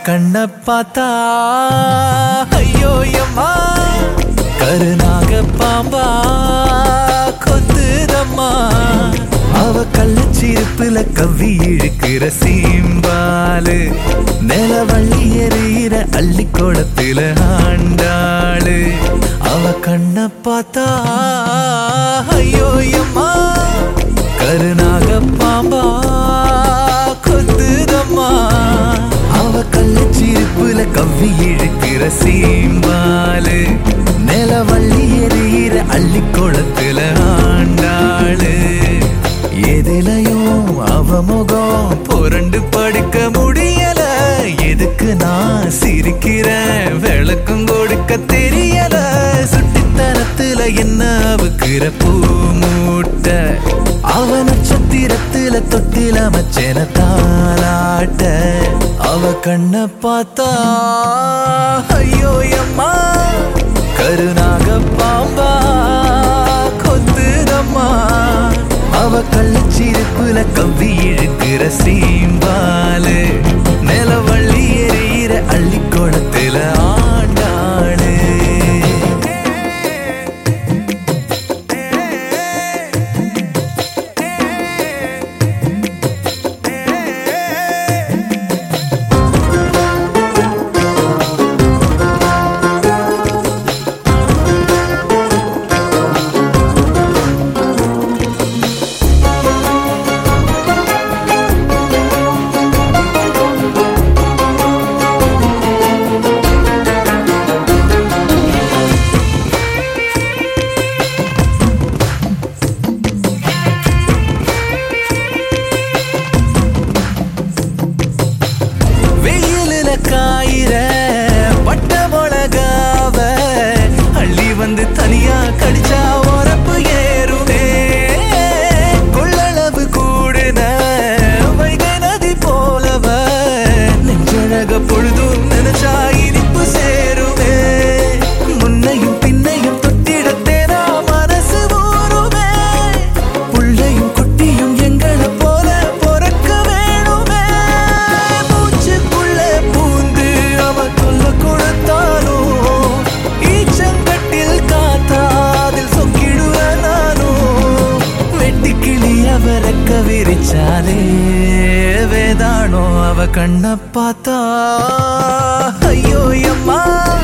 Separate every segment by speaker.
Speaker 1: கண்ண பார்த்தா ஐயோ எம்மா கருநாக பாம்பா கொத்துதம்மா அவ கள்ளச்சிருப்புல கவ்வி இழுக்கிற சீம்பாலு நிலவள்ளி எறிகிற அள்ளி குளத்துல ஆண்டாளு அவ கண்ண பார்த்தா ஐயோ எம்மா கருநாக பாம்பா கொத்துதம்மா அவ கள்ளச்சிருப்புல கவ்வி இழுக்கிற சீம்பாலு நிலவள்ளி எறிகிற அள்ளி குளத்துல ஆண்டாளு எதிலையும் அவ முகம் புரண்டு படுக்க முடியல எதுக்கு நான் சிரிக்கிறேன் விளக்கம் கொடுக்க தெரியல சுட்டித்தனத்துல என்ன அவுக்கிற பூ மூட்ட அவ நட்சத்திரத்துல தொட்டில மச்சன தாளாட்ட அவ கண்ண பார்த்தா ஐயோ அம்மா கருநாக பாம்பா கொத்துதம்மா அவ கள்ளச்சிருப்புல கவ்வி இழுக்கிற சீம்பாலு நிலவள்ளி எறிகிற அள்ளி குளத்துல ஆண்டாளு வெயிலுல காயிற பட்ட மிளகாவ அள்ளி வந்து தனியா கடிச்சா உரப்பு ஏறுமே கொள்ளளவு கூடுன வைகை நதி போலவ நெஞ்சழக பொழுதும் நினைச்சா இனிப்பு சேருமே முன்னையும் பின்னையும் தொட்டிடத்தேனா மனசு ஊறுமே புள்ளையும் குட்டியும் எங்களை போல பொறக்க வேணுமே மூச்சுக்குள்ள பூந்து அவ கொல்ல கொடுத்தாலும் ஈச்சங்கட்டில் காத்தாதில் சொக்கிடுவ நானும் வெட்டிக்கிளி அவ ரெக்க விரிச்சாலே வேதானோ அவ கண்ண பார்த்தா ஐயோ அம்மா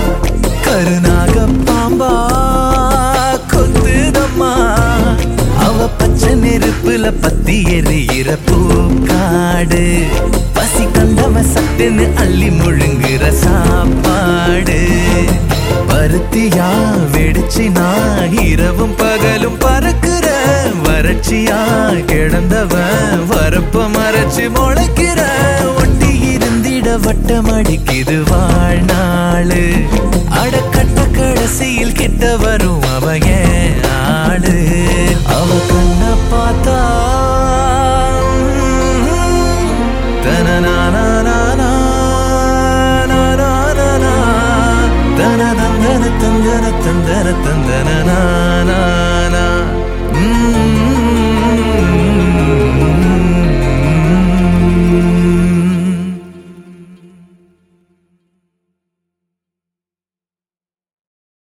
Speaker 1: கருநாக பாம்பா கொத்துதம்மா அவ பச்சை நெருப்புல பத்தி எரியிற பூக்காடு பசி கண்டவ சட்டுன்னு அள்ளி முழுங்குற சாப்பாடு பருத்தியா வெடிச்சினா இரவும் பகலும் பறக்குற வறட்சியா கிடந்தவன் வரப்ப மறைச்சு முளைக்கிற ஒட்டி இருந்திட வட்டம் அடிக்குது வாழ்நாளு அடக்கட்ட கடைசியில் கிட்ட வரும் அவன்